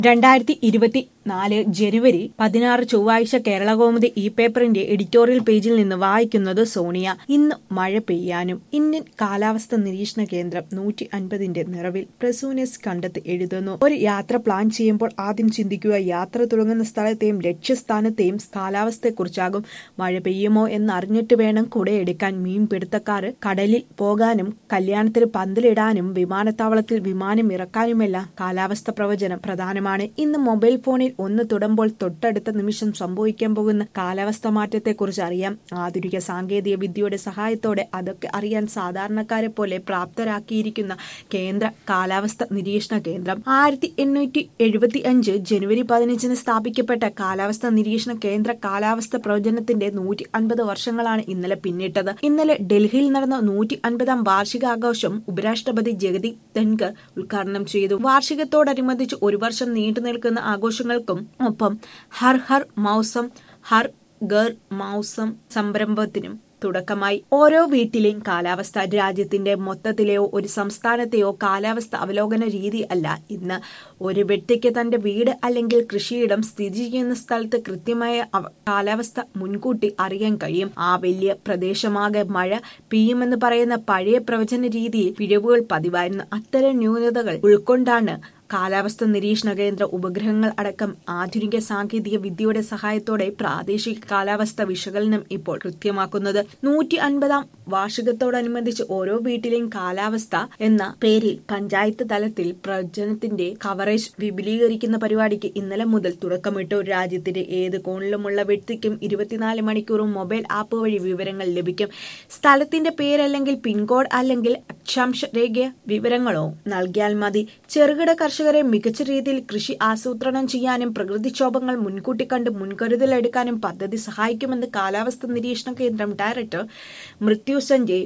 രണ്ടായിരത്തി ഇരുപത്തി നാല് ജനുവരി പതിനാറ് ചൊവ്വാഴ്ച കേരളകൗമുദി ഈ പേപ്പറിന്റെ എഡിറ്റോറിയൽ പേജിൽ നിന്ന് വായിക്കുന്നത് സോണിയ ഇന്ന് മഴ പെയ്യാനും ഇന്ത്യൻ കാലാവസ്ഥ നിരീക്ഷണ കേന്ദ്രം നൂറ്റി അൻപതിന്റെ നിറവിൽ പ്രസൂനസ് കണ്ടെത്തി എഴുതുന്നു ഒരു യാത്ര പ്ലാൻ ചെയ്യുമ്പോൾ ആദ്യം ചിന്തിക്കുക യാത്ര തുടങ്ങുന്ന സ്ഥലത്തെയും ലക്ഷ്യസ്ഥാനത്തെയും കാലാവസ്ഥയെക്കുറിച്ചാകും മഴ പെയ്യുമോ എന്ന് അറിഞ്ഞിട്ട് വേണം കുടയെടുക്കാൻ മീൻപിടുത്തക്കാർ കടലിൽ പോകാനും കല്യാണത്തിന് പന്തലിടാനും വിമാനത്താവളത്തിൽ വിമാനം ഇറക്കാനുമെല്ലാം കാലാവസ്ഥ പ്രവചനം പ്രധാനമാണ് ഇന്ന് മൊബൈൽ ഫോണിൽ ഒന്ന് തൊടുമ്പോൾ തൊട്ടടുത്ത നിമിഷം സംഭവിക്കാൻ പോകുന്ന കാലാവസ്ഥ മാറ്റത്തെക്കുറിച്ച് അറിയാം ആധുനിക സാങ്കേതിക വിദ്യയുടെ സഹായത്തോടെ അതൊക്കെ അറിയാൻ സാധാരണക്കാരെ പോലെ പ്രാപ്തരാക്കിയിരിക്കുന്ന കേന്ദ്ര കാലാവസ്ഥ നിരീക്ഷണ കേന്ദ്രം ആയിരത്തി എണ്ണൂറ്റി എഴുപത്തി അഞ്ച് ജനുവരി പതിനഞ്ചിന് സ്ഥാപിക്കപ്പെട്ട കാലാവസ്ഥ നിരീക്ഷണ കേന്ദ്ര കാലാവസ്ഥ പ്രവചനത്തിന്റെ നൂറ്റി അൻപത് വർഷങ്ങളാണ് ഇന്നലെ പിന്നിട്ടത് ഇന്നലെ ഡൽഹിയിൽ നടന്ന നൂറ്റി അൻപതാം വാർഷികാഘോഷം ഉപരാഷ്ട്രപതി ജഗദീപ് ധൻകർ ഉദ്ഘാടനം ചെയ്തു വാർഷികത്തോടനുബന്ധിച്ച് ഒരു വർഷം നീണ്ടു നിൽക്കുന്ന ആഘോഷങ്ങൾക്കും ഒപ്പം ഹർ ഹർ മൗസം ഹർ ഗർ മൗസം സംരംഭത്തിനും തുടക്കമായി ഓരോ വീട്ടിലെയും കാലാവസ്ഥ രാജ്യത്തിന്റെ മൊത്തത്തിലെയോ ഒരു സംസ്ഥാനത്തെയോ കാലാവസ്ഥ അവലോകന രീതി അല്ല ഇന്ന് ഒരു വ്യക്തിക്ക് തന്റെ വീട് അല്ലെങ്കിൽ കൃഷിയിടം സ്ഥിതി ചെയ്യുന്ന സ്ഥലത്ത് കൃത്യമായ കാലാവസ്ഥ മുൻകൂട്ടി അറിയാൻ കഴിയും ആ വലിയ പ്രദേശമാകെ മഴ പെയ്യുമെന്ന് പറയുന്ന പഴയ പ്രവചന രീതിയിൽ പിഴവുകൾ പതിവായിരുന്നു അത്തരം ന്യൂനതകൾ ഉൾക്കൊണ്ടാണ് കാലാവസ്ഥ നിരീക്ഷണ കേന്ദ്ര ഉപഗ്രഹങ്ങൾ അടക്കം ആധുനിക സാങ്കേതിക വിദ്യയുടെ സഹായത്തോടെ പ്രാദേശിക കാലാവസ്ഥ വിശകലനം ഇപ്പോൾ കൃത്യമാക്കുന്നത് നൂറ്റി അൻപതാം വാർഷികത്തോടനുബന്ധിച്ച് ഓരോ വീട്ടിലെയും കാലാവസ്ഥ എന്ന പേരിൽ പഞ്ചായത്ത് തലത്തിൽ പ്രവചനത്തിന്റെ കവറേജ് വിപുലീകരിക്കുന്ന പരിപാടിക്ക് ഇന്നലെ മുതൽ തുടക്കമിട്ടു രാജ്യത്തിന്റെ ഏത് കോണിലുമുള്ള വ്യക്തിക്കും ഇരുപത്തിനാല് മണിക്കൂറും മൊബൈൽ ആപ്പ് വഴി വിവരങ്ങൾ ലഭിക്കും സ്ഥലത്തിന്റെ പേരല്ലെങ്കിൽ പിൻകോഡ് അല്ലെങ്കിൽ അക്ഷാംശ രേഖ വിവരങ്ങളോ നൽകിയാൽ മതി ചെറുകിട കർഷകരെ മികച്ച രീതിയിൽ കൃഷി ആസൂത്രണം ചെയ്യാനും പ്രകൃതിക്ഷോഭങ്ങൾ മുൻകൂട്ടി കണ്ട് മുൻകരുതലെടുക്കാനും പദ്ധതി സഹായിക്കുമെന്ന് കാലാവസ്ഥ നിരീക്ഷണ കേന്ദ്രം ഡയറക്ടർ മൃത്യു സഞ്ജയ്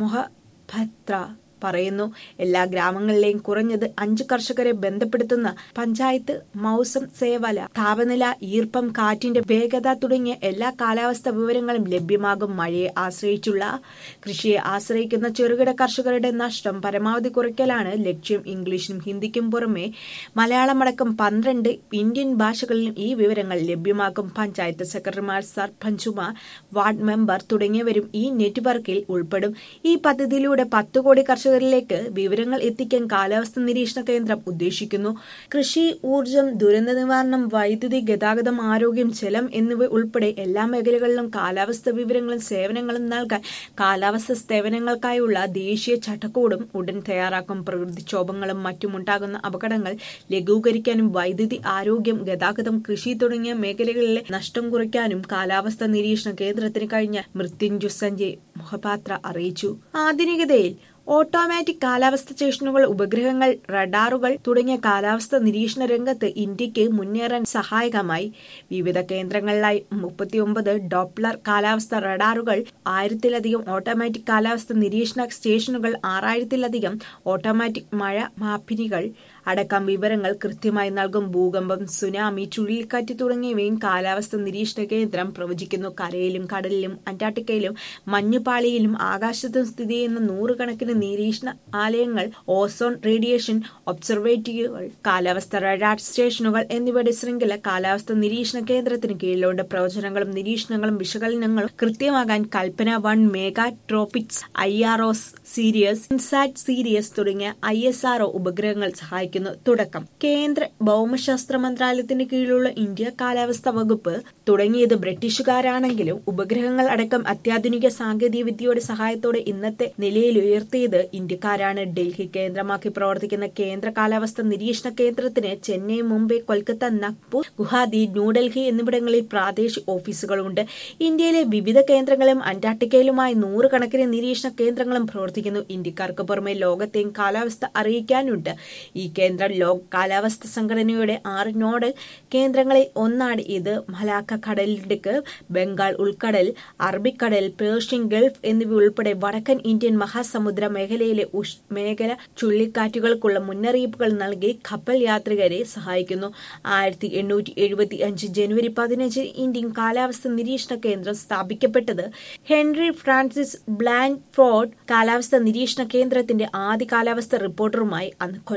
മൊഹഭത്ര പറയുന്നു എല്ലാ ഗ്രാമങ്ങളിലെയും കുറഞ്ഞത് അഞ്ച് കർഷകരെ ബന്ധപ്പെടുത്തുന്ന പഞ്ചായത്ത് മൗസം സേവല താപനില ഈർപ്പം കാറ്റിന്റെ വേഗത തുടങ്ങിയ എല്ലാ കാലാവസ്ഥ വിവരങ്ങളും ലഭ്യമാകും മഴയെ ആശ്രയിച്ചുള്ള കൃഷിയെ ആശ്രയിക്കുന്ന ചെറുകിട കർഷകരുടെ നഷ്ടം പരമാവധി കുറയ്ക്കലാണ് ലക്ഷ്യം ഇംഗ്ലീഷിനും ഹിന്ദിക്കും പുറമെ മലയാളമടക്കം പന്ത്രണ്ട് ഇന്ത്യൻ ഭാഷകളിലും ഈ വിവരങ്ങൾ ലഭ്യമാകും പഞ്ചായത്ത് സെക്രട്ടറിമാർ സർപഞ്ചുമാർ വാർഡ് മെമ്പർ തുടങ്ങിയവരും ഈ നെറ്റ്വർക്കിൽ ഉൾപ്പെടും ഈ പദ്ധതിയിലൂടെ പത്ത് കോടി കർഷകർ കർഷകരിലേക്ക് വിവരങ്ങൾ എത്തിക്കാൻ കാലാവസ്ഥ നിരീക്ഷണ കേന്ദ്രം ഉദ്ദേശിക്കുന്നു കൃഷി ഊർജം ദുരന്ത നിവാരണം വൈദ്യുതി ഗതാഗതം ആരോഗ്യം ജലം എന്നിവ ഉൾപ്പെടെ എല്ലാ മേഖലകളിലും കാലാവസ്ഥ വിവരങ്ങളും സേവനങ്ങളും നൽകാൻ കാലാവസ്ഥ സേവനങ്ങൾക്കായുള്ള ദേശീയ ചട്ടക്കൂടും ഉടൻ തയ്യാറാക്കും പ്രകൃതിക്ഷോഭങ്ങളും മറ്റുമുണ്ടാകുന്ന അപകടങ്ങൾ ലഘൂകരിക്കാനും വൈദ്യുതി ആരോഗ്യം ഗതാഗതം കൃഷി തുടങ്ങിയ മേഖലകളിലെ നഷ്ടം കുറയ്ക്കാനും കാലാവസ്ഥ നിരീക്ഷണ കേന്ദ്രത്തിന് കഴിഞ്ഞ മൃത്യുഞ്ജു സഞ്ജയ് മൊഹപാത്ര അറിയിച്ചു ആധുനികതയിൽ ഓട്ടോമാറ്റിക് കാലാവസ്ഥ സ്റ്റേഷനുകൾ ഉപഗ്രഹങ്ങൾ റഡാറുകൾ തുടങ്ങിയ കാലാവസ്ഥ നിരീക്ഷണ രംഗത്ത് ഇന്ത്യക്ക് മുന്നേറാൻ സഹായകമായി വിവിധ കേന്ദ്രങ്ങളിലായി മുപ്പത്തിയൊമ്പത് ഡോപ്ലർ കാലാവസ്ഥ റഡാറുകൾ ആയിരത്തിലധികം ഓട്ടോമാറ്റിക് കാലാവസ്ഥ നിരീക്ഷണ സ്റ്റേഷനുകൾ ആറായിരത്തിലധികം ഓട്ടോമാറ്റിക് മഴ മാപ്പിനികൾ അടക്കം വിവരങ്ങൾ കൃത്യമായി നൽകും ഭൂകമ്പം സുനാമി ചുഴലിക്കാറ്റ് തുടങ്ങിയവയും കാലാവസ്ഥ നിരീക്ഷണ കേന്ദ്രം പ്രവചിക്കുന്നു കരയിലും കടലിലും അന്റാർട്ടിക്കയിലും മഞ്ഞുപാളിയിലും ആകാശത്തും സ്ഥിതി ചെയ്യുന്ന നൂറുകണക്കിന് നിരീക്ഷണ ആലയങ്ങൾ ഓസോൺ റേഡിയേഷൻ ഒബ്സർവേറ്റീവുകൾ കാലാവസ്ഥ റഡാർ സ്റ്റേഷനുകൾ എന്നിവയുടെ ശൃംഖല കാലാവസ്ഥ നിരീക്ഷണ കേന്ദ്രത്തിന് കീഴിലുണ്ട് പ്രവചനങ്ങളും നിരീക്ഷണങ്ങളും വിശകലനങ്ങളും കൃത്യമാകാൻ Kalpana one Megha tropiques I R O series INSAT series തുടങ്ങിയ ഐ എസ് ആർ ഒ ഉപഗ്രഹങ്ങൾ സഹായിക്കുന്നു തുടക്കം കേന്ദ്ര ഭൗമശാസ്ത്ര മന്ത്രാലയത്തിന് കീഴിലുള്ള ഇന്ത്യ കാലാവസ്ഥ വകുപ്പ് തുടങ്ങിയത് ബ്രിട്ടീഷുകാരാണെങ്കിലും ഉപഗ്രഹങ്ങൾ അടക്കം അത്യാധുനിക സാങ്കേതിക വിദ്യയുടെ സഹായത്തോടെ ഇന്നത്തെ നിലയിൽ ഉയർത്തിയത് ഇന്ത്യക്കാരാണ് ഡൽഹി കേന്ദ്രമാക്കി പ്രവർത്തിക്കുന്ന കേന്ദ്ര കാലാവസ്ഥ നിരീക്ഷണ കേന്ദ്രത്തിന് ചെന്നൈ മുംബൈ കൊൽക്കത്ത നാഗ്പൂർ ഗുവാഹത്തി ന്യൂഡൽഹി എന്നിവിടങ്ങളിൽ പ്രാദേശിക ഓഫീസുകളുണ്ട് ഇന്ത്യയിലെ വിവിധ കേന്ദ്രങ്ങളും അന്റാർട്ടിക്കയിലുമായി നൂറുകണക്കിന് നിരീക്ഷണ കേന്ദ്രങ്ങളും പ്രവർത്തിക്കുന്നു ഇന്ത്യക്കാർക്ക് പുറമെ ലോകത്തെയും കാലാവസ്ഥ അറിയിക്കാനുണ്ട് ഈ കേന്ദ്രം ലോക കാലാവസ്ഥ സംഘടനയുടെ ആറ് നോഡൽ കേന്ദ്രങ്ങളിൽ ഒന്നാണ് ഇത് മലാക്ക കടലിടുക്ക് ബംഗാൾ ഉൾക്കടൽ അറബിക്കടൽ പേർഷ്യൻ ഗൾഫ് എന്നിവ ഉൾപ്പെടെ വടക്കൻ ഇന്ത്യൻ മഹാസമുദ്ര മേഖലയിലെ മേഖല ചുഴലിക്കാറ്റുകൾക്കുള്ള മുന്നറിയിപ്പുകൾ നൽകി കപ്പൽ യാത്രികരെ സഹായിക്കുന്നു ആയിരത്തി എണ്ണൂറ്റി എഴുപത്തി അഞ്ച് ജനുവരി പതിനഞ്ചിന് ഇന്ത്യൻ കാലാവസ്ഥ നിരീക്ഷണ കേന്ദ്രം സ്ഥാപിക്കപ്പെട്ടത് ഹെൻറി ഫ്രാൻസിസ് ബ്ലാൻഫോർഡ് കാലാവസ്ഥ നിരീക്ഷണ കേന്ദ്രത്തിന്റെ ആദ്യ കാലാവസ്ഥ റിപ്പോർട്ടറുമായി അന്ന് കൊൽക്കത്ത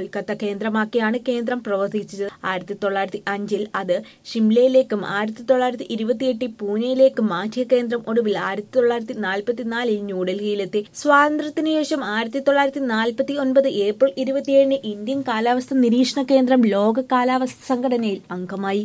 കേന്ദ്രമാക്കിയാണ് കേന്ദ്രം പ്രവർത്തിച്ചത് ആയിരത്തി തൊള്ളായിരത്തി അഞ്ചിൽ അത് ഷിംലയിലേക്കും ആയിരത്തി തൊള്ളായിരത്തി ഇരുപത്തിയെട്ടിൽ പൂനെയിലേക്കും മാറ്റിയ കേന്ദ്രം ഒടുവിൽ ആയിരത്തി തൊള്ളായിരത്തി നാൽപ്പത്തിനാലിൽ ന്യൂഡൽഹിയിലെത്തി സ്വാതന്ത്ര്യത്തിനു ശേഷം ആയിരത്തി തൊള്ളായിരത്തി നാൽപ്പത്തി ഒൻപത് ഏപ്രിൽ ഇരുപത്തിയേഴിന് ഇന്ത്യൻ കാലാവസ്ഥ നിരീക്ഷണ കേന്ദ്രം ലോക കാലാവസ്ഥ സംഘടനയിൽ അംഗമായി